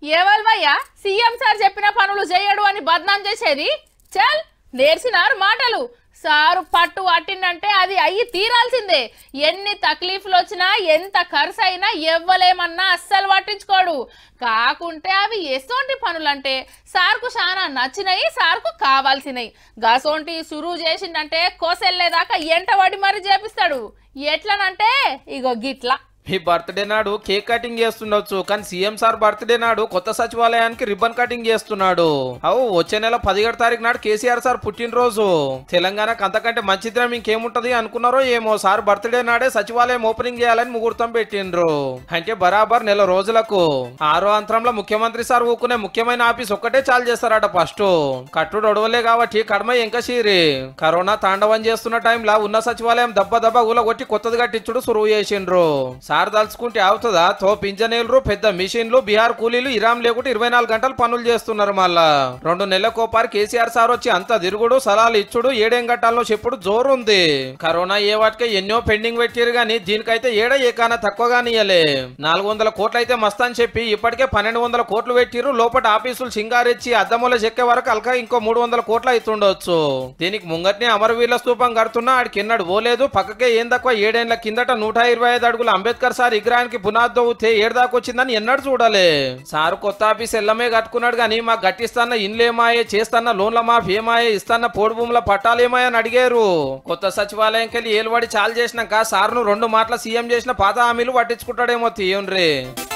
ఎవల్వయ్యా CM sir చెప్పిన పనులు చేయడు అని బద్నాం చేసేది చల్ నేర్చినారు మాటలు సారు పట్టు అట్టిందంటే అది అయ్యి తీరాల్సిందే ఎన్ని తక్లీఫ్లు వచ్చినా ఎంత ఖర్చు అయినా ఎవ్వలేమన్నా అస్సలు పట్టించుకోడు కాకుంటే అవి ఎసోంటి పనులంటే సార్కు చాలా నచ్చినాయి సార్కు కావాల్సినవి గసోంటి సురువు చేసిందంటే కోసెల్లేదాకా ఎంటబడి మరి చేపిస్తాడు ఎట్లనంటే ఇగో గిట్లా మీ బర్త్డే నాడు కేక్ కటింగ్ చేస్తుండొచ్చు కానీ సీఎం సార్ బర్త్డే నాడు కొత్త సచివాలయానికి రిబ్బన్ కటింగ్ చేస్తున్నాడు అవు వచ్చే నెల పదిహేడు తారీఖు నాడు కేసీఆర్ సార్ పుట్టినరోజు తెలంగాణకు అంతకంటే మంచి దినం ఇంకేముంటది అనుకున్నారో ఏమో సార్ బర్త్డే నాడే సచివాలయం ఓపెనింగ్ చేయాలని ముహూర్తం పెట్టిండ్రు అంటే బరాబర్ నెల రోజులకు ఆరో అంతరంలో ముఖ్యమంత్రి సార్ ఊకునే ముఖ్యమైన ఆఫీస్ ఒక్కటే చాలు చేస్తారట ఫస్ట్ కట్టుడు ఒడవలే కాబట్టి కడమ ఎంకసీరి కరోనా తాండవం చేస్తున్న టైంలో ఉన్న సచివాలయం దెబ్బ దెబ్బ ఊలగొట్టి కొత్తది కట్టించుడు సురువు చేసిండ్రు సార్ దలుచుకుంటే అవుతుందా తో పింజనీలు పెద్ద మిషన్లు బీహార్ కూలీలు ఇరాం లేకుంటే ఇరవై నాలుగు గంటలు పనులు చేస్తున్నారు మళ్ళా రెండు నెలలకోపారి కేసీఆర్ సార్ వచ్చి అంత తిరుగుడు సలాలు ఇచ్చుడు ఏడేం గంటల్లో చెప్పుడు జోరుంది కరోనా ఏ వాటికే ఎన్నో పెండింగ్ పెట్టారు గానీ దీనికైతే ఏడ ఏకాన తక్కువగా నీయలే నాలుగు వందల కోట్లు అయితే మస్తని చెప్పి ఇప్పటికే పన్నెండు వందల కోట్లు పెట్టిరు లోపల ఆఫీసులు సింగారెచ్చి అద్దముల చెక్కే వరకు అల్కా ఇంకో మూడు వందల కోట్లు అవుతుండొచ్చు దీనికి ముంగట్నే అమరవీరుల స్తూపం కడుతున్నా ఆడికి ఎన్నడు పోలేదు పక్కకే ఏం తక్కువ ఏడేళ్ల కిందట నూట ఇరవై ఐదు అడుగుల అంబేద్కర్ సార్ విగ్రహానికి పునాది దవ్వుతే ఏడు దాకా వచ్చిందని ఎన్నడు చూడాలి సారు కొత్త ఆఫీస్ ఎల్లమే కట్టుకున్నాడు కానీ మా గట్టిస్తాన్న ఇండ్లేమాయే చేస్తాన్న లోన్ల మాఫీ ఏమాయే ఇస్తాన్న పోడు భూముల పట్టాలేమాయే అని అడిగారు కొత్త సచివాలయంకి వెళ్ళి ఏలుబడి చాలు చేసినాక సార్ను రెండు మాటల సీఎం చేసిన పాత హామీలు పట్టించుకుంటాడేమో తీయండ్రి